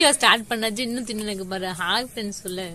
Video start பண்ணாச்சு இன்னும் தின்னு பாரு ஹாய் ஃப்ரெண்ட்ஸ் சொல்லு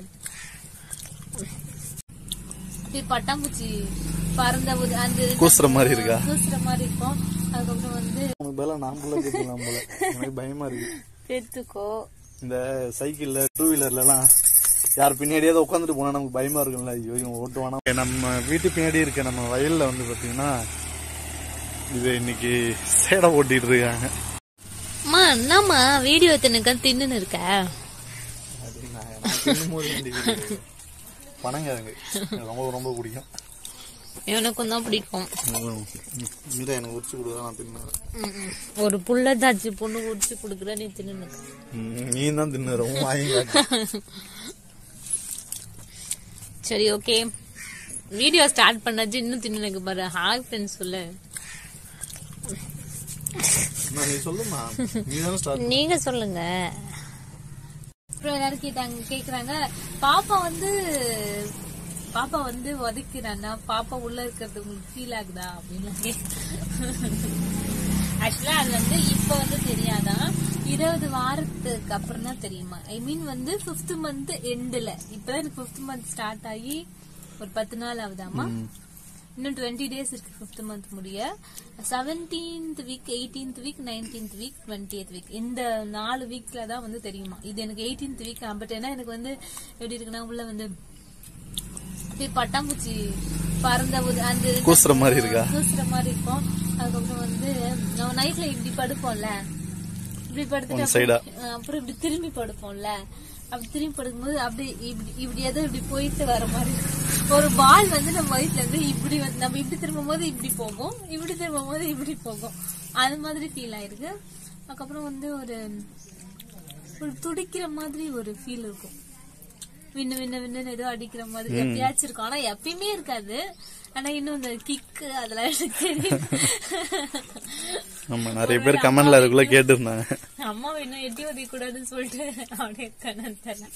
இது பட்டாம்பூச்சி பறந்த போது அந்த கூசுற மாதிரி இருக்கா? கூசுற மாதிரி இருக்கும் அதுக்கப்புறம் வந்து உனக்கு பதிலா நான் போல கேட்கலாம் போல எனக்கு பயமா இருக்கு பெத்துக்கோ இந்த சைக்கிள்ல டூ வீலர்ல எல்லாம் யார் பின்னாடியாவது உட்காந்துட்டு போனா நமக்கு பயமா இருக்கும்ல ஐயோ இவன் ஓட்டுவானா நம்ம வீட்டு பின்னாடி இருக்க நம்ம வயல்ல வந்து பாத்தீங்கன்னா இது இன்னைக்கு சேடை ஓட்டிட்டு இருக்காங்க அம்மா என்னம்மா வீடியோ தின்னுக்க தின்னு இருக்க அது நான் நான் தின்னும்போது வேண்டி video. பனங்கிழங்கு எனக்கு ரொம்ப ரொம்ப பிடிக்கும் எனக்கும் தான் பிடிக்கும் மீரா எனக்கு உரிச்சு கொடுத்தா நான் தின்னுறேன் ம், ம். ஒரு புள்ளதாச்சு பொண்ணு குடிச்சு குடுக்குற நீ தின்னு நீ தான் தின்னு ரொம்ப வாங்கி சரி ஓகே வீடியோ ஸ்டார்ட் பண்ணாச்சு இன்னும் தின்னு பாரு ஹாய் ஃப்ரெண்ட்ஸ் சொல்லு நீ சொல்லுமா நீ தானே ஸ்டார்ட் நீங்க சொல்லுங்க அப்புறம் எல்லாரும் கேட்டாங்க கேக்குறாங்க பாப்பா வந்து பாப்பா வந்து உதைக்கிறானா பாப்பா உள்ள இருக்கிறது உங்களுக்கு ஃபீல் ஆகுதா அப்படின்னு ஆக்சுவலா அது வந்து இப்ப வந்து தெரியாதான் இருபது வாரத்துக்கு அப்புறம் தான் தெரியுமா ஐ மீன் வந்து பிப்த் மந்த் எண்டுல இப்பதான் எனக்கு பிப்த் மந்த் ஸ்டார்ட் ஆகி ஒரு பத்து நாள் ஆகுதாமா இன்னும் டுவெண்ட்டி டேஸ் இருக்கு ஃபிஃப்த் மந்த் முடிய seventeenth week eighteenth week nineteenth week twentieth week இந்த நாலு வீக்ல தான் வந்து தெரியுமா இது எனக்கு எயிட்டீன்த் வீக் பட் ஏன்னா எனக்கு வந்து எப்படி இருக்குன்னா உள்ள வந்து அப்படியே பட்டாம்பூச்சி பறந்த போது அந்த கூசுற மாதிரி இருக்கா? கூசுற மாதிரி இருக்கும் அதுக்கப்புறம் வந்து நம்ம நைட்ல இப்படி படுப்போம்ல இப்படி படுத்துட்டு One side ஆ? அப்புறம் அப்புறம் இப்படி திரும்பி படுப்போம்ல அப்படி திரும்பி படுக்கும்போது அப்படி இப்படி இப்படி ஏதோ இப்படி போயிட்டு வர மாதிரி இருக்கும். ஒரு பால் வந்து நம்ம வயிற்றுல இருந்து இப்படி வந்து நம்ம இப்படி திரும்பும் போது இப்படி போகும் இப்படி திரும்பும் போது இப்படி போகும் அது மாதிரி ஃபீல் ஆயிருக்கு அதுக்கப்புறம் வந்து ஒரு ஒரு துடிக்கிற மாதிரி ஒரு ஃபீல் இருக்கும் விண்ணு விண்ணு விண்ணு ஏதோ அடிக்கிற மாதிரி எப்பயாச்சும் இருக்கும் ஆனா எப்பயுமே இருக்காது ஆனா இன்னும் இந்த கிக்கு அதெல்லாம் எனக்கு தெரியும் ஆமா நிறைய பேர் கமெண்ட்ல அதுக்குள்ள கேட்டிருந்தாங்க அம்மா இன்னும் எட்டி உதைக்க கூடாதுன்னு சொல்லிட்டு அப்படியே இருக்கானு தெரியல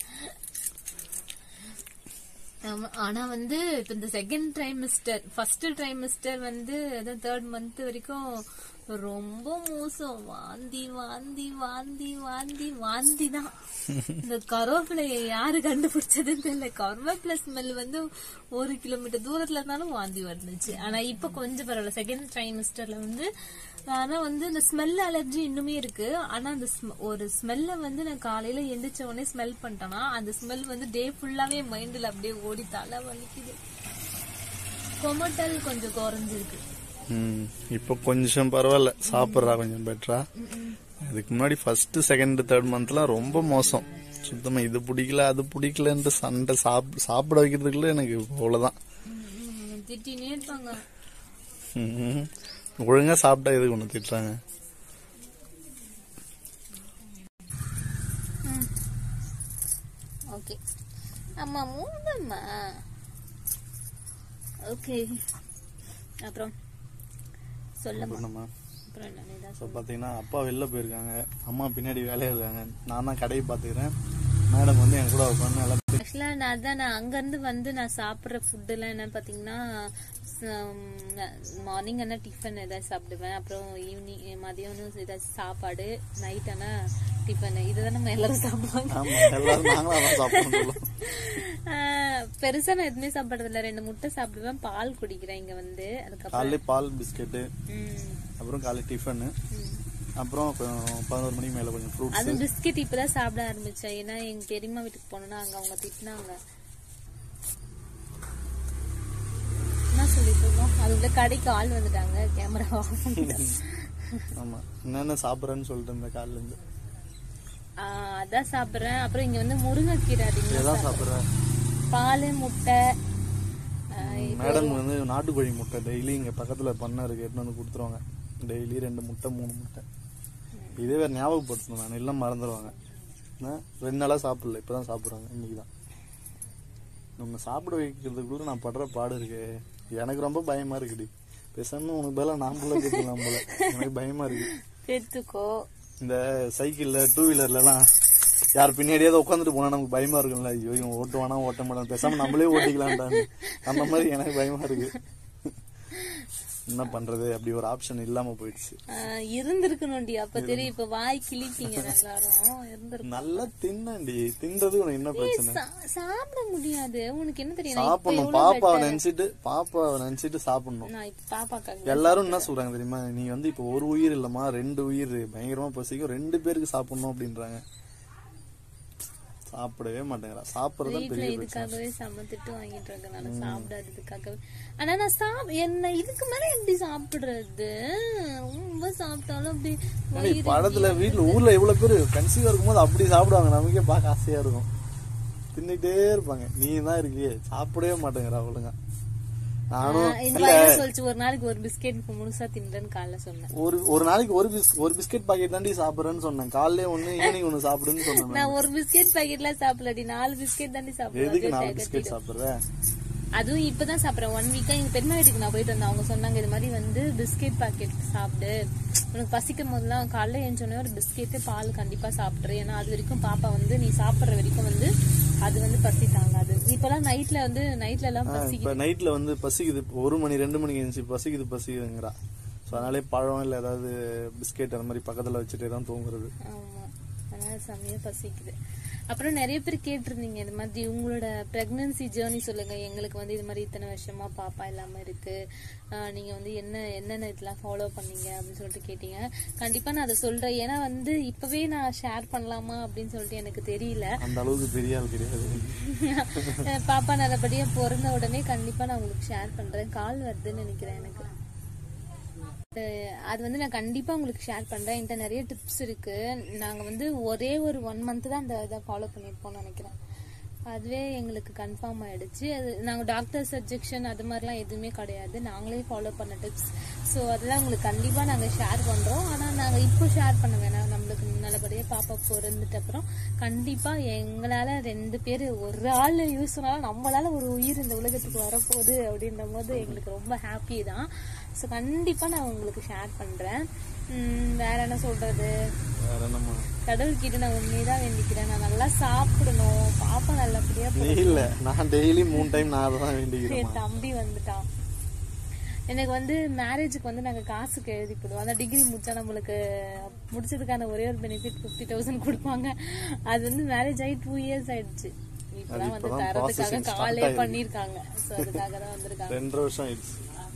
ஆமா, ஆனா வந்து இப்ப இந்த செகண்ட் ட்ரைமிஸ்டர் ஃபர்ஸ்ட் ட்ரைமிஸ்டர் வந்து தேர்ட் மந்த் வரைக்கும் ரொம்ப மோசம் வாந்தி வாந்தி வாந்தி வாந்தி வாந்தி தான் இந்த கருவேப்பிலையை யாரு கண்டுபிடிச்சதுன்னு தெரியல கருவேப்பிலை ஸ்மெல் வந்து ஒரு கிலோமீட்டர் தூரத்துல இருந்தாலும் வாந்தி வந்துச்சு ஆனா இப்ப கொஞ்சம் பரவாயில்ல செகண்ட் ட்ரைமிஸ்டர்ல வந்து ஆனா வந்து இந்த ஸ்மெல் அலர்ஜி இன்னுமே இருக்கு ஆனா அந்த sm- ஒரு ஸ்மெல்ல வந்து நான் காலையில எந்திரிச்ச உடனே ஸ்மெல் பண்ணிட்டேன்னா அந்த ஸ்மெல் வந்து டே ஃபுல்லாவே மைண்ட்ல அப்படியே ஓடி தலை வலிக்குது கொமட்டல் கொஞ்சம் குறைஞ்சிருக்கு ம், இப்போ கொஞ்சம் பரவாயில்ல சாப்பிட்றா கொஞ்சம் பெட்டரா இதுக்கு முன்னாடி ஃபர்ஸ்ட் செகண்ட் தேர்ட் மந்த்லாம் ரொம்ப மோசம் சுத்தமா இது பிடிக்கல அது பிடிக்கலன்ட்டு சண்டை சாப் சாப்பிட வைக்கிறதுக்குள்ள எனக்கு அவ்வளவுதான் ம், திட்டினே இருப்பாங்க ம். ஒழுங்கா சாப்பிட்டா எதுக்கு ஒண்ணு திட்டுறாங்க ஓகே அம்மா மூணம்மா ஓகே அப்புறம் சொல்லம்மா பண்ணமா அப்புறம் என்ன நீதான் ஸோ பார்த்தீங்கன்னா அப்பா வெளில போயிருக்காங்க அம்மா பின்னாடி வேலையா இருக்காங்க நான் தான் கடையை பார்த்துக்கிறேன் மேடம் வந்து என் கூட உட்காந்து எல்லாம் ஆக்சுவலா நான் அதான் நான் அங்க இருந்து வந்து நான் சாப்பிடுற ஃபுட் எல்லாம் என்ன பாத்தீங்கன்னா மார்னிங் ஆனா டிஃபன் ஏதாவது சாப்பிடுவேன் அப்புறம் ஈவினிங் மதியானம் ஏதாச்சும் சாப்பாடு நைட் ஆனா டிஃபன் இதுதான் நம்ம எல்லாரும் சாப்பிடுவாங்க ஆமா எல்லாரும் நாங்களும் அதான் சாப்பிடணும் ஆஹ், பெருசா நான் எதுவுமே சாப்பிடுறது இல்ல ரெண்டு முட்டை சாப்பிடுவேன் பால் குடிக்கிறேன் இங்க வந்து அதுக்கப்புறம் காலையில பால் பிஸ்கெட்டு ம், அப்புறம் காலையில் டிஃபனு ம். அப்புறம் கொஞ்சம் பதினோரு மணிக்கு மேல கொஞ்சம் ஃப்ரூட்ஸ் அது பிஸ்கெட் இப்பதான் சாப்பிட ஆரம்பிச்சேன் ஏன்னா எங்க பெரியம்மா வீட்டுக்கு போனோம்னா அங்க அவங்க திட்டினாங்க என்ன சொல்லிட்டு இருக்கோம் அதுக்குள்ள கடைக்கு ஆள் வந்துட்டாங்க கேமரா ஆஃப் பண்ணிட்டாங்க ஆமா என்னென்ன சாப்பிட்றேன்னு சொல்லிட்டு இருந்தேன் காலையில இருந்து ஆஹ் அதான் சாப்பிடுறேன் அப்புறம் இங்க வந்து முருங்கைக்கீரை அதிகமா எதான் சாப்பிட்றேன் பால் முட்டை ஆஹ் மேடம் வந்து நாட்டுக்கோழி முட்டை டெய்லி இங்க பக்கத்துல பண்ண இருக்கு எடுத்து வந்து கொடுத்துருவாங்க டெய்லி ரெண்டு முட்டை மூணு முட்டை இதே வேற ஞாபகப்படுத்தணும் நான் எல்லாம் மறந்துடுவாங்க என்ன? ரெண்டு நாளா சாப்பிடல இப்பதான் சாப்பிடுறாங்க இன்னைக்கு தான் நம்ம சாப்பிட வைக்கிறதுக்குள்ள நான் படுற பாடு இருக்கு எனக்கு ரொம்ப பயமா இருக்குடி பேசாம உனக்கு பதிலா நான் போல கேட்கலாம் போல எனக்கு பயமா இருக்கு பெத்துக்கோ இந்த சைக்கிள்ல டூ வீலர்ல எல்லாம் யார் பின்னாடியாவது உட்காந்துட்டு போனா நமக்கு பயமா இருக்கும்ல ஐயோ இவன் ஓட்டுவானா ஓட்ட மாட்டான் பேசாம நம்மளே ஓட்டிக்கலாம்டான்னு அந்த மாதிரி எனக்கு பயமா இருக்கு என்ன பண்றது அப்படி ஒரு ஆப்ஷன் இல்லாம போயிடுச்சு ஆஹ் இருந்திருக்கணும்டி அப்ப தெரியும் இப்ப வாய் கிழிப்பீங்க எல்லாரும் இருந்திருக்கும் நல்லா தின்னண்டி தின்றது உனக்கு என்ன பிரச்சனை சா- சாப்பிட முடியாது உனக்கு என்ன தெரியும் நான் இப்ப சாப்பிடணும் எவ்வளவு பாப்பாவை better. நினைச்சிட்டு பாப்பாவை நினைச்சிட்டு சாப்பிடணும் நான் இப்ப பாப்பாக்காக எல்லாரும் என்ன சொல்றாங்க தெரியுமா நீ வந்து இப்போ ஒரு உயிர் இல்லம்மா ரெண்டு உயிர் பயங்கரமா பசிக்கும் ரெண்டு பேருக்கு சாப்பிடணும் அப்படின்றாங்க சாப்பிடவே மாட்டேங்கிறா சாப்பிடுறது வீட்டுல பெரிய பிரச்சனை இதுக்காகவே செம்ம திட்டு வாங்கிட்டு இருக்கனால சாப்பிடாததுக்காகவே ஆனா நான் சாப் என்ன இதுக்கு மேல எப்படி சாப்பிடுறது ரொம்ப சாப்பிட்டாலும் அப்படி ஏன்னா, இப்ப படத்துல வீட்டுல ஊர்ல எவ்வளவு பேரு கன்சீவ் இருக்கும்போது அப்படி சாப்பிடுவாங்க நமக்கே பார்க்க ஆசையா இருக்கும் தின்னுட்டே இருப்பாங்க நீ தான் இருக்கியே சாப்பிடவே மாட்டேங்கிறா ஒழுங்கா நானும் ஆஹ் இந்த இல்ல பையன் சொல்லிச்சு ஒரு நாளைக்கு ஒரு பிஸ்கெட் முழுசா தின்றேன்னு காலைல சொன்னேன் ஒரு ஒரு நாளைக்கு ஒரு பிஸ் ஒரு பிஸ்கெட் பாக்கெட் தாண்டி சாப்பிடுறேன்னு சொன்னேன் காலையில ஒண்ணு ஈவினிங் ஒண்ணு சாப்பிடுன்னு சொன்னேன் நான். நான் ஒரு பிஸ்கெட் பாக்கெட்லாம் சாப்பிடலடி நாலு பிஸ்கெட் தாண்டி எதுக்கு நாலு சாப்பிடுவேன் பிஸ்கெட் சாப்பிடுற அதுவும் இப்பதான் சாப்பிடுறேன் ஒன் வீக்கா எங்க பெருமா வீட்டுக்கு நான் போயிட்டு வந்தேன் அவங்க சொன்னாங்க இது மாதிரி வந்து பிஸ்கெட் பாக்கெட் சாப்பிடு உனக்கு பசிக்கும் போதெல்லாம் காலைல எழுந்தோடனே ஒரு பிஸ்கெட்டு பால் கண்டிப்பா சாப்பிட்ரு ஏன்னா அது வரைக்கும் பாப்பா வந்து நீ சாப்பிடுற வரைக்கும் வந்து அது வந்து பசி தாங்காது இப்பெல்லாம் நைட்ல வந்து நைட்ல எல்லாம் பசி இப்ப நைட்ல வந்து பசிக்குது இப்ப ஒரு மணி ரெண்டு மணிக்கு எழுந்துச்சு பசிக்குது பசிக்குதுங்கிறா ஸோ அதனாலே பழம் இல்ல ஏதாவது பிஸ்கெட் அந்த மாதிரி பக்கத்துல வச்சுட்டே தான் தூங்குறது ஆமா அதனால செம்மையா பசிக்குது அப்புறம் நிறைய பேர் கேட்டிருந்தீங்க இது மாதிரி உங்களோட பிரெக்னன்சி ஜேர்னி சொல்லுங்க எங்களுக்கு வந்து இது மாதிரி இத்தனை வருஷமா பாப்பா இல்லாம இருக்கு ஆஹ் நீங்க வந்து என்ன என்னென்ன இதெல்லாம் ஃபாலோ பண்ணீங்க அப்படின்னு சொல்லிட்டு கேட்டீங்க கண்டிப்பா நான் அதை சொல்றேன் ஏன்னா வந்து இப்பவே நான் ஷேர் பண்ணலாமா அப்படின்னு சொல்லிட்டு எனக்கு தெரியல அந்த அளவுக்கு பெரிய ஆள் கிடையாது அஹ் பாப்பா நல்லபடியா பிறந்த உடனே கண்டிப்பா நான் உங்களுக்கு ஷேர் பண்றேன் கால் வருதுன்னு நினைக்கிறேன் எனக்கு அஹ் அது வந்து நான் கண்டிப்பா உங்களுக்கு ஷேர் பண்றேன் என்கிட்ட நிறைய டிப்ஸ் இருக்கு நாங்க வந்து ஒரே ஒரு ஒன் மந்த் தான் அந்த இதை ஃபாலோ பண்ணியிருப்போம்னு நினைக்கிறேன் அதுவே எங்களுக்கு கன்ஃபார்ம் ஆயிடுச்சு அது நாங்கள் டாக்டர் சஜெக்ஷன் அது மாதிரிலாம் எதுவுமே கிடையாது நாங்களே ஃபாலோ பண்ண டிப்ஸ் ஸோ அதெல்லாம் உங்களுக்கு கண்டிப்பாக நாங்கள் ஷேர் பண்ணுறோம் ஆனால் நாங்கள் இப்போ ஷேர் பண்ண வேணாம் நம்மளுக்கு நல்லபடியாக பாப்பா பிறந்துட்ட அப்புறம் கண்டிப்பாக எங்களால் ரெண்டு பேர் ஒரு ஆள் யூஸ் பண்ணாலும் நம்மளால ஒரு உயிர் இந்த உலகத்துக்கு வரப்போகுது அப்படின்ற போது எங்களுக்கு ரொம்ப ஹாப்பி தான் ஸோ கண்டிப்பாக நான் உங்களுக்கு ஷேர் பண்ணுறேன் வேற என்ன சொல்றது வேற என்னம்மா கடவுள்கிட்ட நான் உண்மையதான் வேண்டிக்கிறேன் நான் நல்லா சாப்பிடணும் பாப்பா நல்லபடியா நீ இல்ல நான் டெய்லி மூணு டைம் நான் அதை தான் வேண்டிக்கிறேன் என் தம்பி வந்துட்டான் எனக்கு வந்து மேரேஜுக்கு வந்து நாங்க காசுக்கு எழுதி போடுவோம் அந்த டிகிரி முடிச்சா நம்மளுக்கு முடிச்சதுக்கான ஒரே ஒரு பெனிஃபிட் ஃபிஃப்டி தௌசண்ட் கொடுப்பாங்க அது வந்து மேரேஜ் ஆகி டூ இயர்ஸ் ஆயிடுச்சு இப்பதான் வந்து இப்பதான் தரதுக்காக processing start காலே ஆயிருக்கு. பண்ணிருக்காங்க சோ அதுக்காக தான் வந்திருக்காங்க ரெண்டரை வருஷம் ஆயிடுச்சு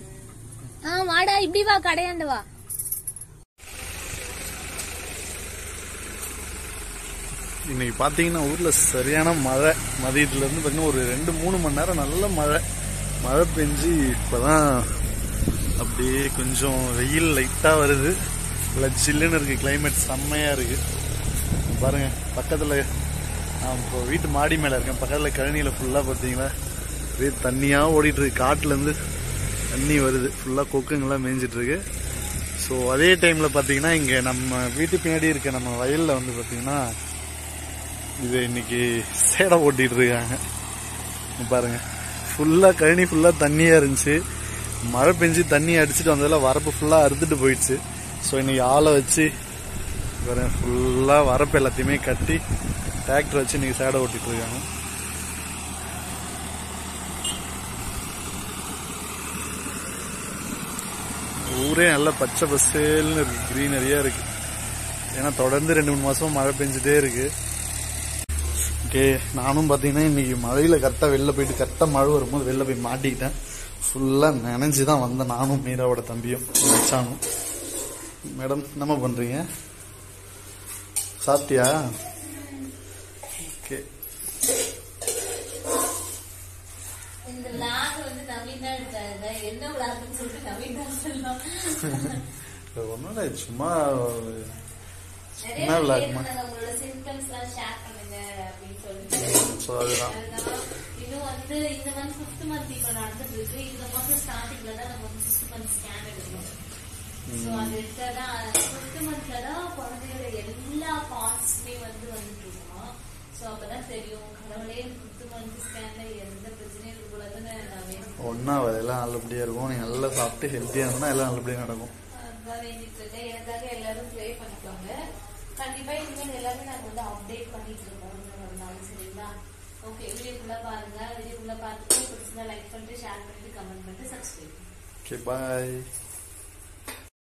ஆ வாடா இப்படி வா கடையாண்டு வா இன்னைக்கு பாத்தீங்கன்னா ஊர்ல சரியான மழை மதியத்துல இருந்து பாத்தீங்கன்னா ஒரு ரெண்டு மூணு மணி நேரம் நல்ல மழை மழை பெஞ்சு இப்பதான் அப்படியே கொஞ்சம் வெயில் லைட்டா வருது இல்லை சில்லுன்னு இருக்கு கிளைமேட் செம்மையா இருக்கு பாருங்க பக்கத்துல நான் இப்போ வீட்டு மாடி மேல இருக்கேன் பக்கத்துல கழனியில ஃபுல்லா பாத்தீங்கன்னா அப்படியே தண்ணியா ஓடிட்டு இருக்கு காட்டுல இருந்து தண்ணி வருது ஃபுல்லா கொக்குங்கெல்லாம் மேய்ஞ்சிட்டு இருக்கு ஸோ அதே டைம்ல பாத்தீங்கன்னா இங்க நம்ம வீட்டு பின்னாடி இருக்க நம்ம வயல்ல வந்து பாத்தீங்கன்னா இது இன்னைக்கு சேடை ஓட்டிட்டு இருக்காங்க இங்க பாருங்க ஃபுல்லா கழனி ஃபுல்லா தண்ணியா இருந்துச்சு மழை பெஞ்சு தண்ணி அடிச்சுட்டு வந்ததுல வரப்பு ஃபுல்லா அறுத்துட்டு போயிடுச்சு ஸோ இன்னைக்கு ஆளை வச்சு பாருங்க ஃபுல்லா வரப்பு எல்லாத்தையுமே கட்டி டிராக்டர் வச்சு இன்னைக்கு சேடை ஓட்டிட்டு இருக்காங்க ஊரே நல்ல பச்சை பசேல்னு இருக்கு கிரீனரியா இருக்கு ஏன்னா தொடர்ந்து ரெண்டு மூணு மாசம் மழை பெஞ்சிட்டே இருக்கு ஓகே நானும் பாத்தீங்கன்னா இன்னைக்கு மழையில கரெக்டா வெளில போயிட்டு கரெக்டா மழை வரும்போது வெளில போய் மாட்டிக்கிட்டேன் ஃபுல்லா நினைஞ்சு தான் வந்தேன் நானும் மீராவோட தம்பியும் வச்சானும் மேடம் என்னம்மா பண்றீங்க சாப்பிட்டியா ஓகே இந்த லாக் வந்து நவீன் தான் எடுத்தாங்க என்ன லாக்னு சொல்லிட்டு நவீன் தான் சொல்லலாம் ஒன்றும் இல்லை சும்மா நிறைய என்ன பேர் vlog மா? கேட்டிருந்தாங்க, உங்களோட symptoms எல்லாம் share பண்ணுங்க அப்படின்னு சொல்லிட்டு. ஸோ அதுதான் அதுதான். இன்னும் வந்து இந்த month fifth month இப்ப நடந்துட்டு இருக்கு. இந்த மாசம் startingல தான் நம்ம வந்து fifth month scan எடுக்கணும். So அது எடுத்தாதான் fifth monthல தான் குழந்தையோட எல்லா parts-மே வந்து வந்துட்டு இருக்கும். So அப்பதான் தெரியும் கடவுளே fifth month scan-ல எந்த பிரச்சனையும் இருக்கக்கூடாதுன்னு நான் வேண்டிக்கிறேன். ஒன்றா எல்லாம் நல்லபடியாக இருக்கும் நீங்கள் நல்லா சாப்பிட்டு ஹெல்த்தியாக இருந்தால் எல்லாம் நல்லபடியாக நடக்கும் அதுதான் வேண்டிட்டு இருக்கேன். எனக்காக எல்லாரும் ப்ரே பண்ணிக்கோங்க கண்டிப்பா இனிமேல் எல்லாரும் நாங்க வந்து அப்டேட் பண்ணிட்டு இருக்கோம் இன்னும் ஒரு நாள் சரிங்களா ஓகே வீடியோக்குள்ள பாருங்க வீடியோக்குள்ள பார்த்துட்டு பிடிச்சிருந்தா லைக் பண்ணிட்டு ஷேர் பண்ணிட்டு கமெண்ட் பண்ணிட்டு சப்ஸ்கிரைப் ஓகே பாய்